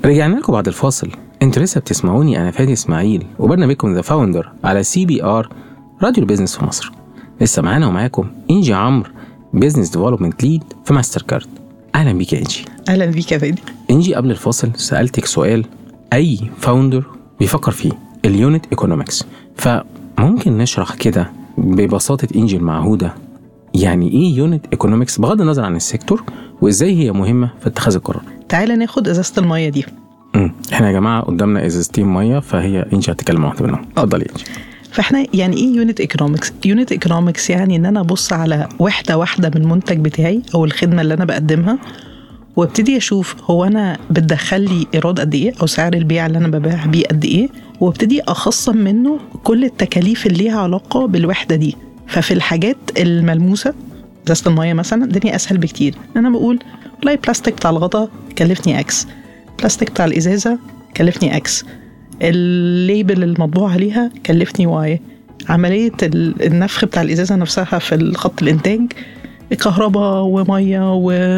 رجعنا لكم بعد الفاصل انتوا لسه بتسمعوني انا فادي اسماعيل وبرنامجكم ذا فاوندر على سي بي ار راديو البيزنس في مصر لسه معانا ومعاكم انجي عمرو بيزنس ديفلوبمنت ليد في ماستر كارد اهلا بيك يا انجي اهلا بيك يا فادي انجي قبل الفاصل سالتك سؤال اي فاوندر بيفكر فيه اليونت ايكونومكس فممكن نشرح كده ببساطه انجي المعهوده يعني ايه يونت ايكونومكس بغض النظر عن السيكتور وازاي هي مهمه في اتخاذ القرار تعالى ناخد ازازه الميه دي امم احنا يا جماعه قدامنا ازازتين ميه فهي انجي هتتكلم واحده منهم اتفضلي يا انجي فاحنا يعني ايه يونت ايكونومكس يونت ايكونومكس يعني ان انا ابص على وحده واحده من المنتج بتاعي او الخدمه اللي انا بقدمها وابتدي اشوف هو انا بتدخل لي ايراد قد ايه او سعر البيع اللي انا ببيع بيه قد ايه وابتدي اخصم منه كل التكاليف اللي ليها علاقه بالوحده دي ففي الحاجات الملموسه ازازه الميه مثلا الدنيا اسهل بكتير انا بقول والله البلاستيك بتاع الغطا كلفني اكس البلاستيك بتاع الازازه كلفني اكس الليبل المطبوع عليها كلفني واي عملية النفخ بتاع الإزازة نفسها في خط الإنتاج كهرباء ومية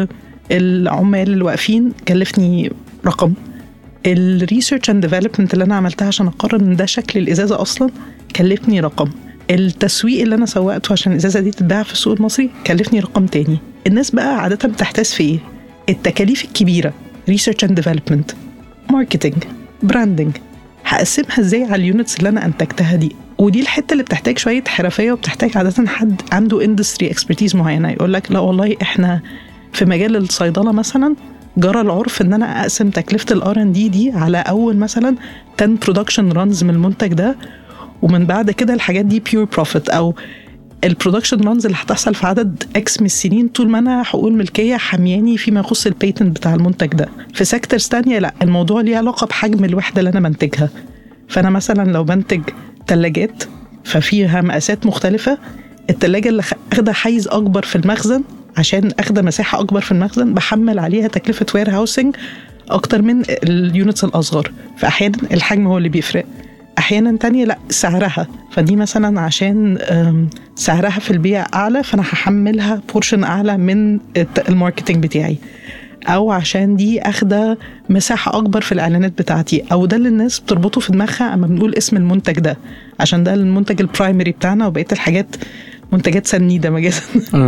والعمال اللي واقفين كلفني رقم الريسيرش اند ديفلوبمنت اللي انا عملتها عشان اقرر ان ده شكل الازازه اصلا كلفني رقم التسويق اللي انا سوقته عشان الازازه دي تتباع في السوق المصري كلفني رقم تاني الناس بقى عاده بتحتاس في ايه التكاليف الكبيره ريسيرش اند ديفلوبمنت ماركتنج براندنج هقسمها ازاي على اليونتس اللي انا انتجتها دي ودي الحته اللي بتحتاج شويه حرفيه وبتحتاج عاده حد عنده اندستري اكسبرتيز معينه يقول لك لا والله احنا في مجال الصيدله مثلا جرى العرف ان انا اقسم تكلفه الار ان دي دي على اول مثلا 10 برودكشن رانز من المنتج ده ومن بعد كده الحاجات دي بيور بروفيت او البرودكشن رانز اللي هتحصل في عدد اكس من السنين طول ما انا حقوق الملكيه حمياني فيما يخص البيتنت بتاع المنتج ده في سيكتورز تانية لا الموضوع ليه علاقه بحجم الوحده اللي انا بنتجها فانا مثلا لو بنتج ثلاجات ففيها مقاسات مختلفه الثلاجه اللي اخده حيز اكبر في المخزن عشان اخده مساحه اكبر في المخزن بحمل عليها تكلفه وير هاوسنج اكتر من اليونتس الاصغر فاحيانا الحجم هو اللي بيفرق احيانا تانية لا سعرها فدي مثلا عشان سعرها في البيع اعلى فانا هحملها بورشن اعلى من الماركتنج بتاعي او عشان دي اخده مساحه اكبر في الاعلانات بتاعتي او ده اللي الناس بتربطه في دماغها اما بنقول اسم المنتج ده عشان ده المنتج البرايمري بتاعنا وبقيه الحاجات منتجات سنيده مجازا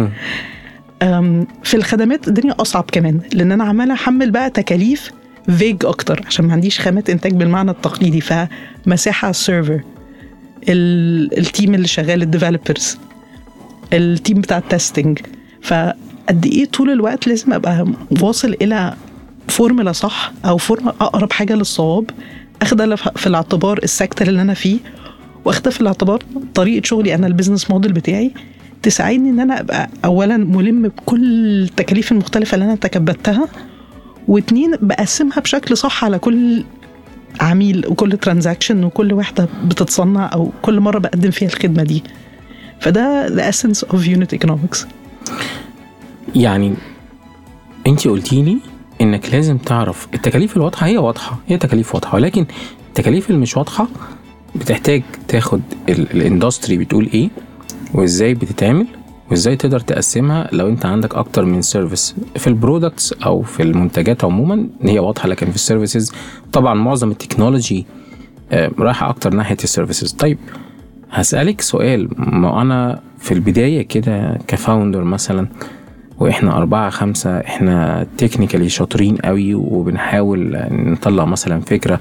في الخدمات الدنيا اصعب كمان لان انا عماله احمل بقى تكاليف فيج اكتر عشان ما عنديش خامات انتاج بالمعنى التقليدي فمساحه على السيرفر التيم اللي شغال الديفلوبرز التيم بتاع التستنج فقد ايه طول الوقت لازم ابقى واصل الى فورمولا صح او فورمولا اقرب حاجه للصواب اخده في الاعتبار السيكتور اللي انا فيه واخده في الاعتبار طريقه شغلي انا البيزنس موديل بتاعي تساعدني ان انا ابقى اولا ملم بكل التكاليف المختلفه اللي انا تكبدتها واتنين بقسمها بشكل صح على كل عميل وكل ترانزاكشن وكل واحده بتتصنع او كل مره بقدم فيها الخدمه دي فده the essence of unit economics يعني انت قلتي لي انك لازم تعرف التكاليف الواضحه هي واضحه هي تكاليف واضحه ولكن التكاليف اللي مش واضحه بتحتاج تاخد الاندستري بتقول ايه وازاي بتتعمل وازاي تقدر تقسمها لو انت عندك اكتر من سيرفيس في البرودكتس او في المنتجات عموما هي واضحه لكن في السيرفيسز طبعا معظم التكنولوجي رايحه اكتر ناحيه السيرفيسز طيب هسالك سؤال ما انا في البدايه كده كفاوندر مثلا واحنا أربعة خمسة احنا تكنيكالي شاطرين قوي وبنحاول نطلع مثلا فكرة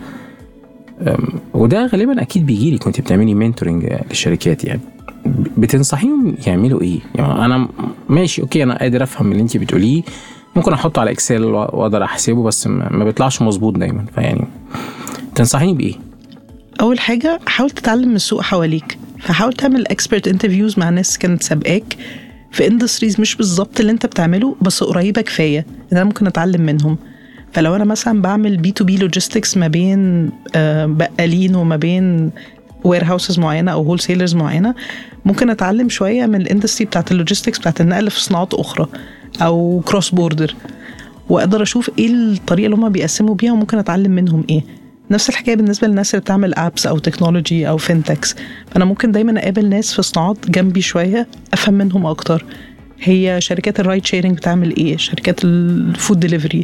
وده غالبا اكيد بيجي لك وانت بتعملي منتورنج للشركات يعني بتنصحيهم يعملوا ايه؟ يعني انا ماشي اوكي انا قادر افهم اللي انت بتقوليه ممكن احطه على اكسل واقدر احسبه بس ما بيطلعش مظبوط دايما فيعني تنصحيني بايه؟ اول حاجه حاول تتعلم من السوق حواليك فحاول تعمل اكسبرت انترفيوز مع ناس كانت سابقاك في اندستريز مش بالظبط اللي انت بتعمله بس قريبه كفايه ان انا ممكن اتعلم منهم فلو انا مثلا بعمل بي تو بي لوجيستكس ما بين بقالين وما بين وير هاوسز معينه او هول سيلرز معينه ممكن اتعلم شويه من الاندستري بتاعت اللوجيستكس بتاعت النقل في صناعات اخرى او كروس بوردر واقدر اشوف ايه الطريقه اللي هم بيقسموا بيها وممكن اتعلم منهم ايه نفس الحكايه بالنسبه للناس اللي بتعمل ابس او تكنولوجي او فينتكس فانا ممكن دايما اقابل ناس في صناعات جنبي شويه افهم منهم اكتر هي شركات الرايد شيرنج بتعمل ايه شركات الفود ديليفري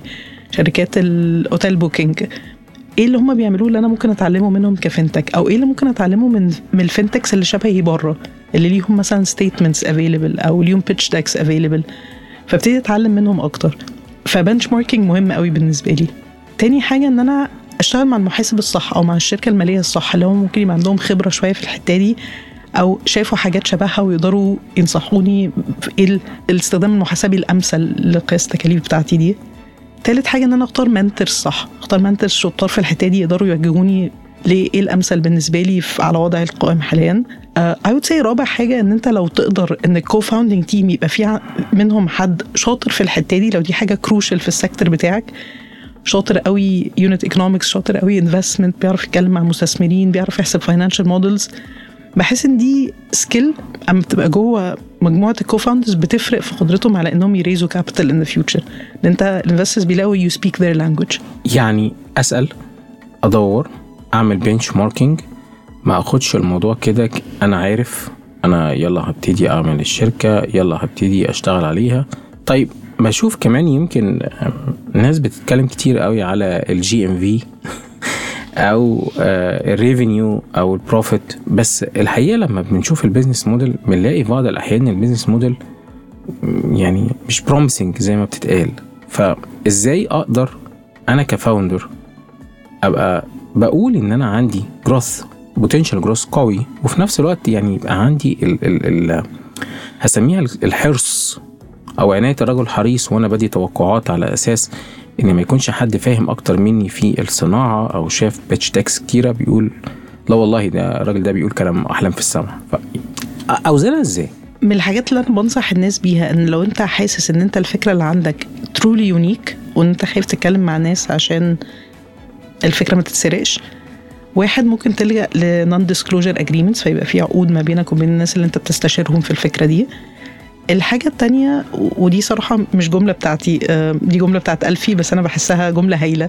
شركات الاوتيل بوكينج ايه اللي هم بيعملوه اللي انا ممكن اتعلمه منهم كفنتك او ايه اللي ممكن اتعلمه من من الفنتكس اللي شبهي بره اللي ليهم مثلا ستيتمنتس افيلبل او ليهم بيتش داكس افيلبل فابتدي اتعلم منهم اكتر فبنش ماركينج مهم قوي بالنسبه لي تاني حاجه ان انا اشتغل مع المحاسب الصح او مع الشركه الماليه الصح اللي هم ممكن يبقى عندهم خبره شويه في الحته دي او شافوا حاجات شبهها ويقدروا ينصحوني في ايه الاستخدام المحاسبي الامثل لقياس التكاليف بتاعتي دي تالت حاجه ان انا اختار منتور صح اختار منتور شطار في الحته دي يقدروا يوجهوني ليه ايه الامثل بالنسبه لي في على وضعي القائم حاليا اي وود سي رابع حاجه ان انت لو تقدر ان الكو فاوندنج تيم يبقى فيها منهم حد شاطر في الحته دي لو دي حاجه كروشال في السيكتور بتاعك شاطر قوي يونت ايكونومكس شاطر قوي انفستمنت بيعرف يتكلم مع مستثمرين بيعرف يحسب فاينانشال مودلز بحس ان دي سكيل اما بتبقى جوه مجموعه الكو فاوندرز بتفرق في قدرتهم على انهم يريزوا كابيتال ان ذا فيوتشر لان انت الانفسترز بيلاقوا يو سبيك ذير لانجوج يعني اسال ادور اعمل بنش ماركينج ما اخدش الموضوع كده ك- انا عارف انا يلا هبتدي اعمل الشركه يلا هبتدي اشتغل عليها طيب بشوف كمان يمكن آم، ناس بتتكلم كتير قوي على الجي ام في او الريفينيو او البروفيت بس الحقيقه لما بنشوف البيزنس موديل بنلاقي في بعض الاحيان البيزنس موديل يعني مش بروميسنج زي ما بتتقال فازاي اقدر انا كفاوندر ابقى بقول ان انا عندي جروث بوتنشال جروث قوي وفي نفس الوقت يعني يبقى عندي ال ال ال هسميها الحرص او عنايه الرجل حريص وانا بدي توقعات على اساس ان ما يكونش حد فاهم اكتر مني في الصناعه او شاف بيتش تكس كتيره بيقول لا والله ده الراجل ده بيقول كلام احلام في السماء ف اوزنها ازاي؟ من الحاجات اللي انا بنصح الناس بيها ان لو انت حاسس ان انت الفكره اللي عندك ترولي يونيك وان انت خايف تتكلم مع ناس عشان الفكره ما تتسرقش واحد ممكن تلجا لنون ديسكلوجر اجريمنتس فيبقى في عقود ما بينك وبين الناس اللي انت بتستشيرهم في الفكره دي الحاجة التانية ودي صراحة مش جملة بتاعتي آه، دي جملة بتاعت ألفي بس أنا بحسها جملة هايلة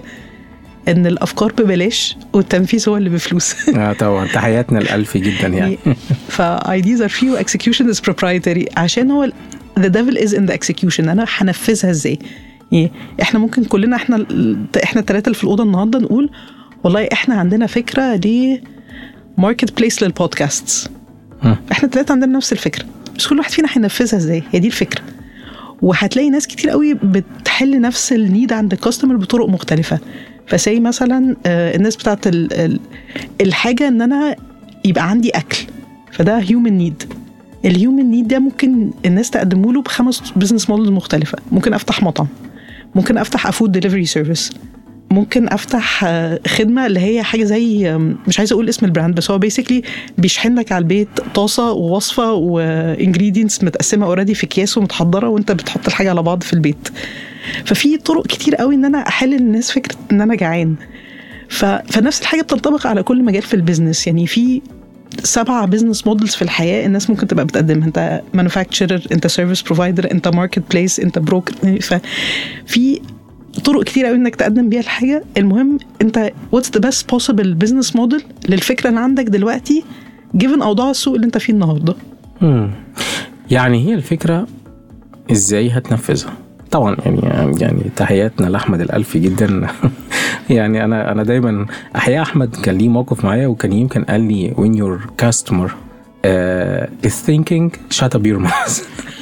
إن الأفكار ببلاش والتنفيذ هو اللي بفلوس اه طبعا تحياتنا الالف جدا يعني ف ideas are free و execution is proprietary عشان هو ال- the devil is in the execution انا هنفذها ازاي يعني احنا ممكن كلنا احنا ال- احنا الثلاثه اللي في الاوضه النهارده نقول والله احنا عندنا فكره ل ماركت بليس للبودكاست مم. احنا الثلاثه عندنا نفس الفكره بس كل واحد فينا هينفذها ازاي هي دي الفكره وهتلاقي ناس كتير قوي بتحل نفس النيد عند الكاستمر بطرق مختلفه فسي مثلا آه، الناس بتاعت ال- ال- الحاجه ان انا يبقى عندي اكل فده هيومن نيد الهيومن نيد ده ممكن الناس تقدمه له بخمس بزنس موديلز مختلفه ممكن افتح مطعم ممكن افتح افود ديليفري سيرفيس ممكن افتح آه، خدمه اللي هي حاجه زي آم، مش عايزه اقول اسم البراند بس هو بيسكلي بيشحن لك على البيت طاسه ووصفه وانجريدينتس متقسمه اوريدي في اكياس ومتحضره وانت بتحط الحاجه على بعض في البيت ففي طرق كتير قوي ان انا احل للناس فكره ان انا جعان ف... فنفس الحاجه بتنطبق على كل مجال في البيزنس يعني في سبعة بزنس مودلز في الحياة الناس ممكن تبقى بتقدمها انت مانوفاكتشرر انت سيرفيس بروفايدر انت ماركت بليس انت بروكر ففي طرق كتير قوي انك تقدم بيها الحاجة المهم انت واتس ذا بيست بوسيبل بزنس موديل للفكرة اللي عندك دلوقتي جيفن اوضاع السوق اللي انت فيه النهارده مم. يعني هي الفكرة ازاي هتنفذها طبعا يعني يعني تحياتنا لاحمد الالفي جدا يعني انا انا دايما احياء احمد كان ليه موقف معايا وكان يمكن قال لي when your customer uh, is thinking shut up your mouth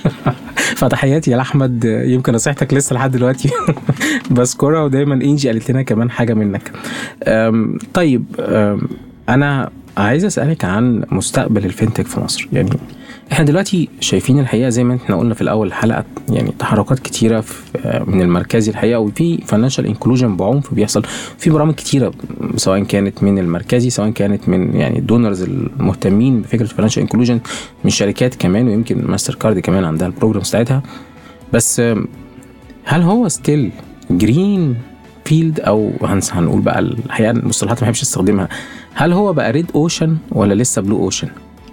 فتحياتي يا احمد يمكن نصيحتك لسه لحد دلوقتي بذكرها ودايما انجي قالت لنا كمان حاجه منك أم، طيب أم، انا عايز اسالك عن مستقبل الفinTech في مصر يعني احنا دلوقتي شايفين الحقيقه زي ما احنا قلنا في الاول الحلقه يعني تحركات كتيره في من المركزي الحقيقه وفي فاينانشال انكلوجن بعنف بيحصل في برامج كتيره سواء كانت من المركزي سواء كانت من يعني الدونرز المهتمين بفكره الفاينانشال انكلوجن من شركات كمان ويمكن ماستر كارد كمان عندها البروجرام بتاعتها بس آم، هل هو ستيل جرين فيلد او هنس- هنقول بقى الحقيقه المصطلحات ما بحبش استخدمها هل هو بقى ريد اوشن ولا لسه بلو اوشن؟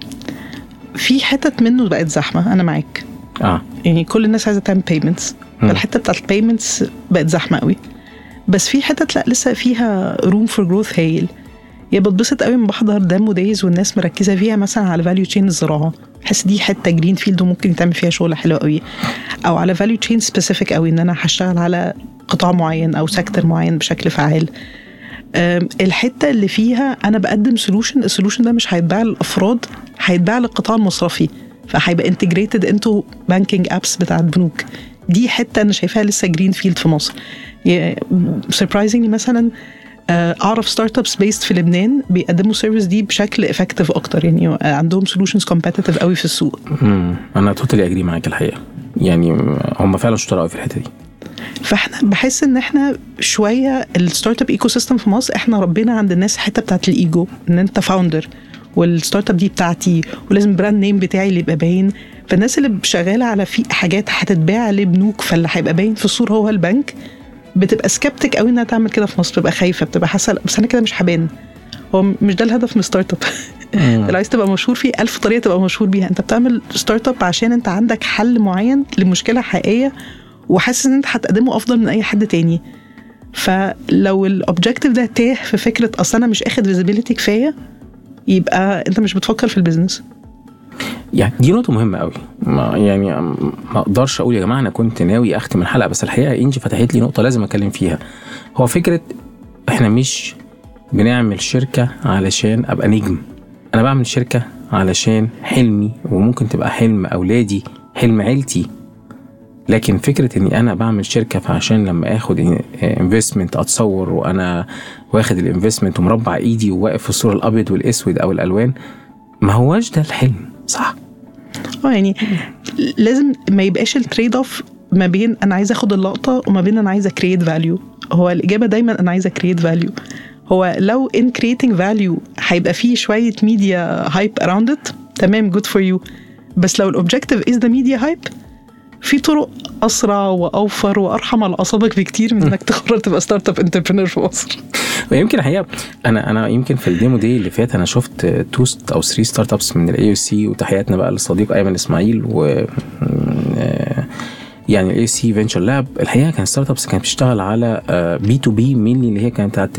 في حتت منه بقت زحمة انا معاك اه يعني كل الناس عايزه تعمل بيمنتس مم. فالحته بتاعت البيمنتس بقت زحمه قوي بس في حتت لا لسه فيها روم فور جروث هايل يا بتبسط قوي من بحضر دامو دايز والناس مركزه فيها مثلا على فاليو تشين الزراعه بحس دي حته جرين فيلد وممكن يتعمل فيها شغل حلو قوي او على فاليو تشين سبيسيفيك قوي ان انا هشتغل على قطاع معين او سيكتور معين بشكل فعال أم، الحته اللي فيها انا بقدم سولوشن السولوشن ده مش هيتباع للافراد هيتباع للقطاع المصرفي فهيبقى انتجريتد انتو بانكينج ابس بتاعت بنوك دي حته انا شايفاها لسه جرين فيلد في مصر سربرايزنجلي مثلا آه، اعرف ستارت ابس بيست في لبنان بيقدموا السيرفيس دي بشكل افكتيف اكتر يعني آه، عندهم سولوشنز كومبetitive قوي في السوق امم انا توتالي اجري معاك الحقيقه يعني هم فعلا شطار قوي في الحته دي فاحنا بحس ان احنا شويه الستارت اب ايكو سيستم في مصر احنا ربنا عند الناس الحته بتاعت الايجو ان انت فاوندر والستارت اب دي بتاعتي ولازم براند نيم بتاعي اللي يبقى باين فالناس اللي شغاله على في حاجات هتتباع لبنوك فاللي هيبقى باين في الصوره هو البنك بتبقى سكبتك قوي انها تعمل كده في مصر بتبقى خايفه بتبقى حاسه بس انا كده مش هبان هو مش ده الهدف من ستارت اب لو عايز تبقى مشهور في ألف طريقه تبقى مشهور بيها انت بتعمل ستارت اب عشان انت عندك حل معين لمشكله حقيقيه وحاسس ان انت هتقدمه افضل من اي حد تاني فلو الاوبجيكتيف ده تاه في فكره اصل انا مش اخد فيزيبيليتي كفايه يبقى انت مش بتفكر في البيزنس يعني دي نقطة مهمة قوي ما يعني ما اقدرش اقول يا جماعة انا كنت ناوي اختم الحلقة بس الحقيقة انجي فتحت لي نقطة لازم اتكلم فيها هو فكرة احنا مش بنعمل شركة علشان ابقى نجم انا بعمل شركة علشان حلمي وممكن تبقى حلم اولادي حلم عيلتي لكن فكرة اني انا بعمل شركة فعشان لما اخد انفستمنت اتصور وانا واخد الانفستمنت ومربع ايدي وواقف في الصورة الابيض والاسود او الالوان ما هواش ده الحلم صح اه يعني لازم ما يبقاش التريد اوف ما بين انا عايزه اخد اللقطه وما بين انا عايزه كرييت فاليو هو الاجابه دايما انا عايزه كرييت فاليو هو لو ان كرييتنج فاليو هيبقى فيه شويه ميديا هايب اراوند ات تمام جود فور يو بس لو الاوبجيكتيف از ذا ميديا هايب في طرق اسرع واوفر وارحم على اعصابك بكتير من انك تقرر تبقى ستارت اب انتربرينور في مصر ويمكن الحقيقه انا انا يمكن في الديمو دي اللي فات انا شفت تو او 3 ستارت ابس من الاي او سي وتحياتنا بقى للصديق ايمن اسماعيل و يعني الاي سي فينشر لاب الحقيقه كان ستارت ابس كانت بتشتغل على بي تو بي مينلي اللي هي كانت بتاعت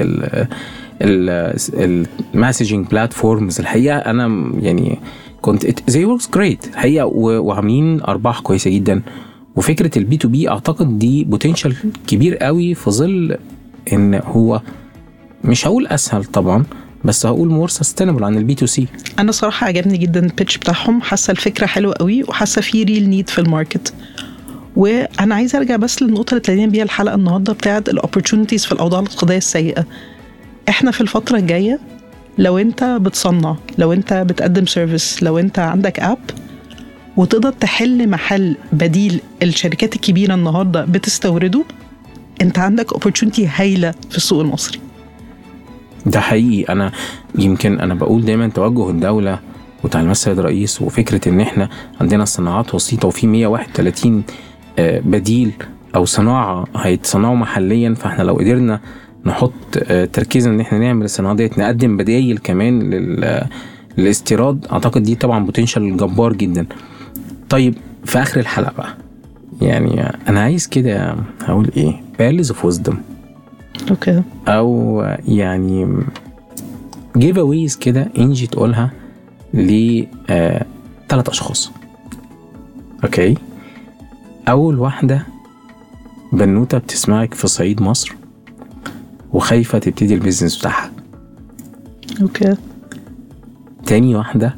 المسجنج بلاتفورمز الحقيقه انا يعني كنت زي وركس جريت الحقيقه وعاملين ارباح كويسه جدا وفكره البي تو بي اعتقد دي بوتنشال كبير قوي في ظل ان هو مش هقول اسهل طبعا بس هقول مور سستينبل عن البي تو سي انا صراحه عجبني جدا البيتش بتاعهم حاسه الفكره حلوه قوي وحاسه في ريل نيد في الماركت وانا عايزه ارجع بس للنقطه اللي ابتدينا بيها الحلقه النهارده بتاعت الاوبورتونيتيز في الاوضاع الاقتصاديه السيئه احنا في الفتره الجايه لو انت بتصنع لو انت بتقدم سيرفيس لو انت عندك اب وتقدر تحل محل بديل الشركات الكبيره النهارده بتستورده انت عندك اوبورتونيتي هايله في السوق المصري ده حقيقي انا يمكن انا بقول دايما توجه الدوله وتعليمات السيد الرئيس وفكره ان احنا عندنا صناعات وسيطه وفي 131 بديل او صناعه هيتصنعوا محليا فاحنا لو قدرنا نحط تركيزنا ان احنا نعمل الصناعه ديت نقدم بدايل كمان لل للاستيراد اعتقد دي طبعا بوتنشال جبار جدا طيب في اخر الحلقه بقى يعني انا عايز كده هقول ايه بالز اوف ويزدم اوكي او يعني جيف اويز كده انجي تقولها ل ثلاث اشخاص اوكي اول واحده بنوته بتسمعك في صعيد مصر وخايفه تبتدي البيزنس بتاعها اوكي تاني واحده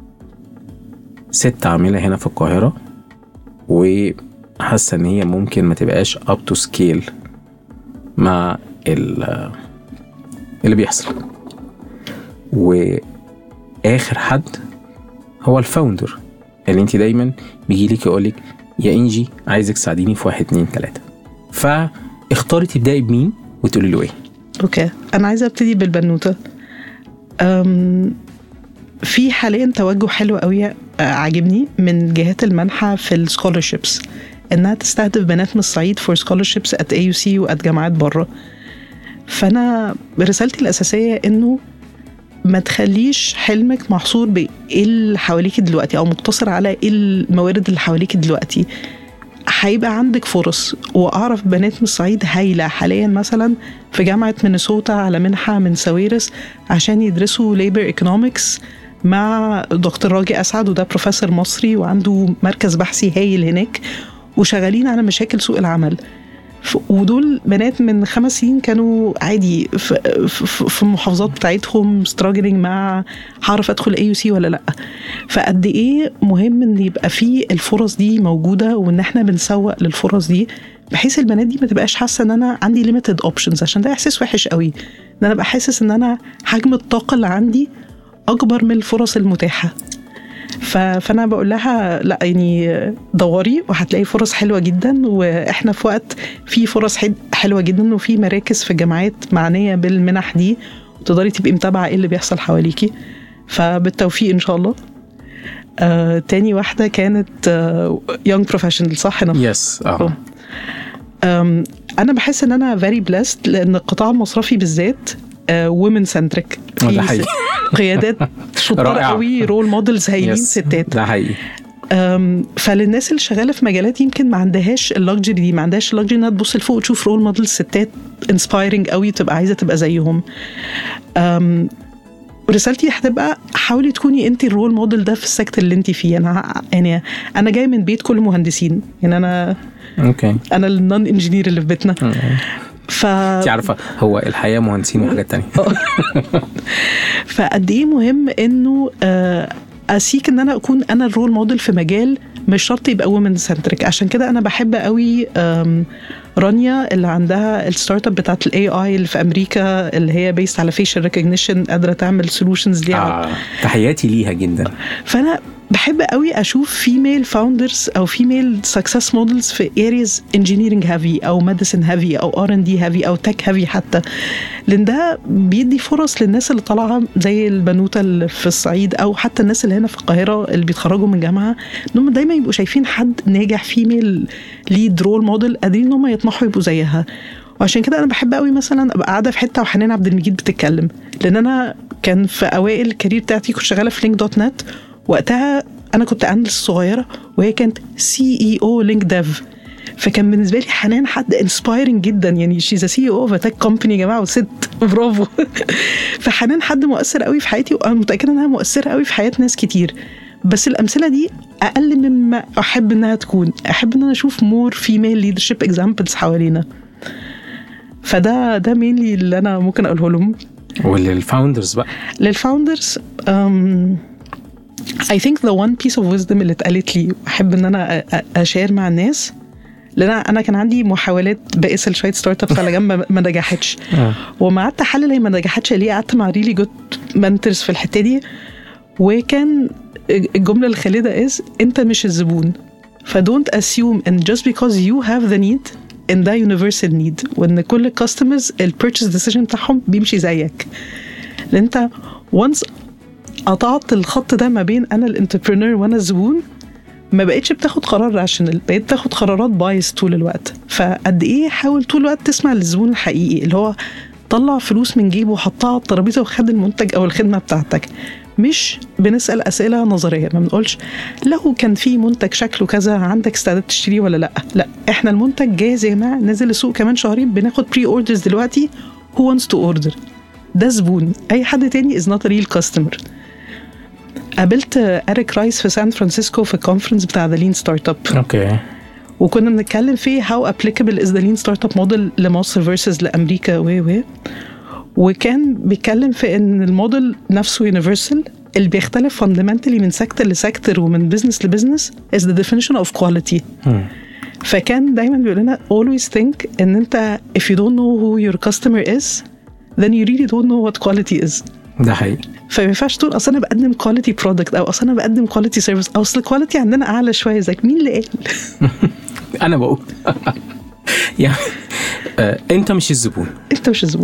ست عامله هنا في القاهره وحاسه ان هي ممكن ما تبقاش اب تو سكيل مع اللي بيحصل واخر حد هو الفاوندر اللي انت دايما بيجي لك يقول لك يا انجي عايزك تساعديني في واحد اتنين تلاته فاختاري تبداي بمين وتقولي له ايه اوكي انا عايزه ابتدي بالبنوته أم في حاليا توجه حلو قوي عاجبني من جهات المنحه في السكولرشيبس انها تستهدف بنات من الصعيد فور سكولرشيبس ات اي يو سي وات جامعات بره فانا رسالتي الاساسيه انه ما تخليش حلمك محصور بايه اللي حواليك دلوقتي او مقتصر على ايه الموارد اللي حواليك دلوقتي هيبقى عندك فرص واعرف بنات من الصعيد هايله حاليا مثلا في جامعه مينيسوتا على منحه من ساويرس عشان يدرسوا ليبر ايكونومكس مع دكتور راجي اسعد وده بروفيسور مصري وعنده مركز بحثي هايل هناك وشغالين على مشاكل سوق العمل ف- ودول بنات من خمس سنين كانوا عادي في, في, في المحافظات بتاعتهم ستراجلينج مع هعرف ادخل اي يو سي ولا لا فقد ايه مهم ان يبقى في الفرص دي موجوده وان احنا بنسوق للفرص دي بحيث البنات دي ما تبقاش حاسه ان انا عندي ليميتد اوبشنز عشان ده احساس وحش قوي ان انا ابقى حاسس ان انا حجم الطاقه اللي عندي اكبر من الفرص المتاحه ف- فانا بقول لها لا يعني دوري وهتلاقي فرص حلوه جدا واحنا في وقت في فرص حد- حلوه جدا وفي مراكز في الجامعات معنيه بالمنح دي وتقدري تبقي متابعه ايه اللي بيحصل حواليكي فبالتوفيق ان شاء الله آه، تاني واحده كانت يونج بروفيشنال صح انا يس اه أم، انا بحس ان انا فيري بليست لان القطاع المصرفي بالذات وومن سنتريك آه، ده حقيقي. قيادات شطار رائعة. قوي رول موديلز هايلين يس ستات ده حقيقي أم، فللناس اللي شغاله في مجالات يمكن ما عندهاش اللكجري دي ما عندهاش اللكجري انها تبص لفوق وتشوف رول موديل ستات انسبايرنج قوي تبقى عايزه تبقى زيهم أم، رسالتي هتبقى حاولي تكوني انت الرول موديل ده في السيكتور اللي انت فيه انا يعني انا جاي من بيت كله مهندسين يعني انا اوكي انا النون انجينير اللي في بيتنا ف انت عارفه هو الحياه مهندسين وحاجات تانية فقد ايه مهم انه آه، اسيك ان انا اكون انا الرول موديل في مجال مش شرط يبقى وومن سنتريك عشان كده انا بحب قوي آم، رانيا اللي عندها الستارت اب بتاعت الاي اي اللي في امريكا اللي هي بيست على فيشل ريكوجنيشن قادره تعمل سولوشنز ليها آه. تحياتي ليها جدا فانا بحب قوي اشوف فيميل فاوندرز او فيميل سكسس مودلز في ارياز انجينيرنج هافي او ميديسن هافي او ار ان دي هافي او تك هافي حتى لان ده بيدي فرص للناس اللي طالعه زي البنوته اللي في الصعيد او حتى الناس اللي هنا في القاهره اللي بيتخرجوا من جامعه ان هم دايما يبقوا شايفين حد ناجح فيميل ليد رول موديل قادرين ان هم يطمحوا يبقوا زيها وعشان كده انا بحب قوي مثلا ابقى قاعده في حته وحنان عبد المجيد بتتكلم لان انا كان في اوائل الكارير بتاعتي كنت شغاله في لينك دوت نت وقتها انا كنت اناليست صغيره وهي كانت سي اي او لينك ديف فكان بالنسبه لي حنان حد انسبايرنج جدا يعني شيز سي او اوف تك كومباني يا جماعه وست برافو فحنان حد مؤثر قوي في حياتي وانا متاكده انها مؤثره قوي في حياه ناس كتير بس الامثله دي اقل مما احب انها تكون احب ان انا اشوف مور فيميل ليدرشيب اكزامبلز حوالينا فده ده مينلي اللي انا ممكن اقوله لهم وللفاوندرز بقى للفاوندرز um, I think the one piece of wisdom اللي اتقالت لي واحب ان انا أ- أ- اشير مع الناس لان انا أنا كان عندي محاولات بائس لشويه ستارت ابس على جنب ما- ما نجحتش آه. وما قعدت احلل هي ما نجحتش ليه قعدت مع ريلي جود منتورز في الحته دي وكان الجمله الخالده از انت مش الزبون فدونت assume and just because you have the need ان ده universal need وان كل الكاستمرز البيرتشيز ديسيجن بتاعهم بيمشي زيك لان انت once قطعت الخط ده ما بين انا الانتربرينور وانا الزبون ما بقتش بتاخد قرار راشنال بقيت تاخد قرارات بايس طول الوقت فقد ايه حاول طول الوقت تسمع للزبون الحقيقي اللي هو طلع فلوس من جيبه وحطها على الترابيزه وخد المنتج او الخدمه بتاعتك مش بنسال اسئله نظريه ما بنقولش لو كان في منتج شكله كذا عندك استعداد تشتريه ولا لا لا احنا المنتج جاهز يا جماعه نازل السوق كمان شهرين بناخد بري اوردرز دلوقتي هو wants to order ده زبون اي حد تاني is not a real customer قابلت اريك رايس في سان فرانسيسكو في الكونفرنس بتاع ذا لين ستارت اب اوكي وكنا بنتكلم في هاو ابليكابل از ذا لين ستارت اب موديل لمصر فيرسز لامريكا و و وكان بيتكلم في ان الموديل نفسه يونيفرسال اللي بيختلف فاندمنتالي من سيكتور لسيكتور ومن بزنس لبزنس is the definition of quality مم. فكان دايما بيقول لنا always think ان انت if you don't know who your customer is then you really don't know what quality is ده حقيقي فما ينفعش تقول اصل انا بقدم كواليتي برودكت او اصل انا بقدم كواليتي سيرفيس او اصل الكواليتي عندنا اعلى شويه زيك مين اللي قال؟ انا بقول يعني آه انت مش الزبون انت مش الزبون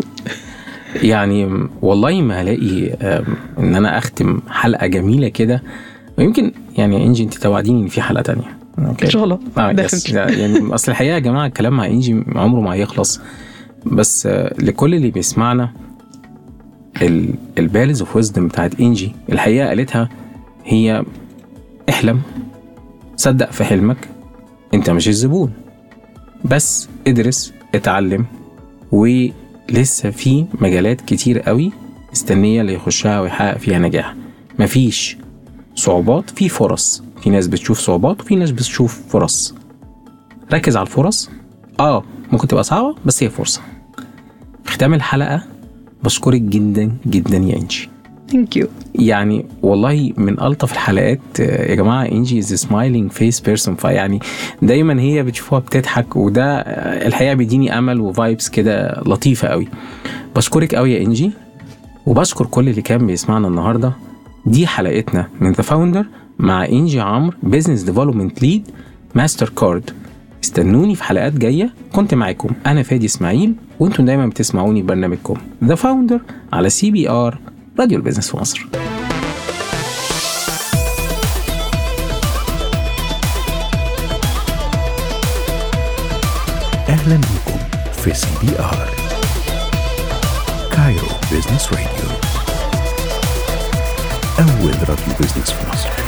يعني والله ما هلاقي آم، ان انا اختم حلقه جميله كده ويمكن يعني انجي انت توعديني ان في حلقه تانية اوكي ان شاء الله اه يس Definitely. لا، يعني اصل الحقيقه يا جماعه الكلام مع انجي عمره ما هيخلص بس آه، لكل اللي بيسمعنا البالز اوف ويزدم بتاعت انجي الحقيقه قالتها هي احلم صدق في حلمك انت مش الزبون بس ادرس اتعلم ولسه في مجالات كتير قوي مستنيه اللي يخشها ويحقق فيها نجاح مفيش صعوبات في فرص في ناس بتشوف صعوبات وفي ناس بتشوف فرص ركز على الفرص اه ممكن تبقى صعبه بس هي فرصه في ختام الحلقه بشكرك جدا جدا يا انجي ثانك يو يعني والله من الطف الحلقات آه، يا جماعه انجي از سمايلينج فيس بيرسون فيعني دايما هي بتشوفوها بتضحك وده آه، الحقيقه بيديني امل وفايبس كده لطيفه قوي بشكرك قوي يا انجي وبشكر كل اللي كان بيسمعنا النهارده دي حلقتنا من ذا فاوندر مع انجي عمرو بزنس ديفلوبمنت ليد ماستر كارد استنوني في حلقات جايه كنت معاكم انا فادي اسماعيل وانتم دايما بتسمعوني في برنامجكم ذا فاوندر على سي بي ار راديو البيزنس في مصر أهلا بكم في سي بي آر كايرو بيزنس راديو أول راديو بيزنس في مصر